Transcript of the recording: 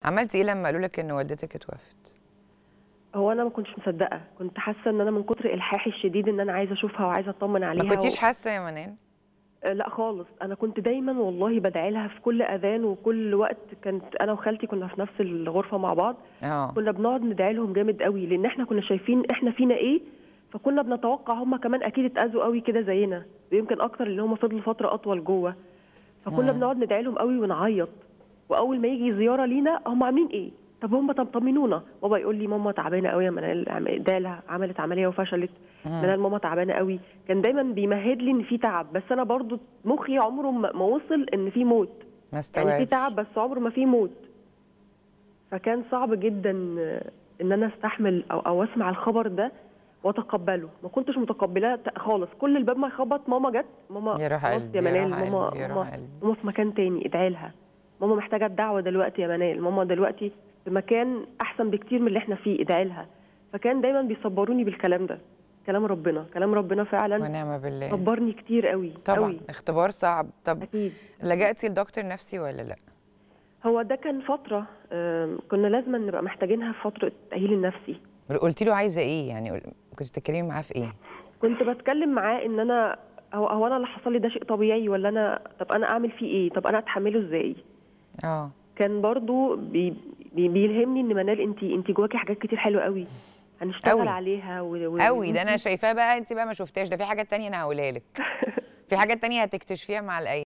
عملتي ايه لما قالوا لك ان والدتك اتوفت هو انا ما كنتش مصدقه كنت حاسه ان انا من كتر الحاحي الشديد ان انا عايزه اشوفها وعايزه اطمن عليها ما كنتيش و... حاسه يا منال آه، لا خالص انا كنت دايما والله بدعي لها في كل اذان وكل وقت كانت انا وخالتي كنا في نفس الغرفه مع بعض اه كنا بنقعد ندعي لهم جامد قوي لان احنا كنا شايفين احنا فينا ايه فكنا بنتوقع هم كمان اكيد اتاذوا قوي كده زينا ويمكن اكتر اللي هم فضلوا فتره اطول جوه فكنا مم. بنقعد ندعي لهم قوي ونعيط واول ما يجي زياره لينا هم عاملين ايه طب هم طب طمنونا بابا يقول لي ماما تعبانه قوي يا منال عم- ده لها عملت عمليه وفشلت مم. منال ماما تعبانه قوي كان دايما بيمهد لي ان في تعب بس انا برضو مخي عمره ما ما وصل ان في موت ما يعني في استوعبش تعب بس عمره ما في موت فكان صعب جدا ان انا استحمل او او اسمع الخبر ده واتقبله ما كنتش متقبلاه ت- خالص كل الباب ما يخبط ماما جت ماما يا روح خلاص قلبي يا يا منال روح ماما قلبي يا روح ماما قلبي ماما في مكان تاني ادعي لها ماما محتاجه الدعوه دلوقتي يا منال ماما دلوقتي في مكان احسن بكتير من اللي احنا فيه ادعي لها فكان دايما بيصبروني بالكلام ده كلام ربنا كلام ربنا فعلا ونعم بالله صبرني كتير قوي طبعا قوي اختبار صعب طب اكيد لجأتي لدكتور نفسي ولا لا هو ده كان فتره آم، كنا لازم نبقى محتاجينها في فتره التاهيل النفسي قلتي له عايزه ايه يعني قل- كنت بتتكلمي معاه في ايه كنت بتكلم معاه ان انا هو, هو انا اللي حصل لي ده شيء طبيعي ولا انا طب انا اعمل فيه ايه طب انا اتحمله ازاي اه كان برضو بي بي بيلهمني ان منال انت انت جواكي حاجات كتير حلوه قوي هنشتغل قوي. عليها و... و... قوي ده انا شايفاه بقى انت بقى ما شفتهاش ده في حاجات تانية انا هقولها لك في حاجات تانية هتكتشفيها مع الايام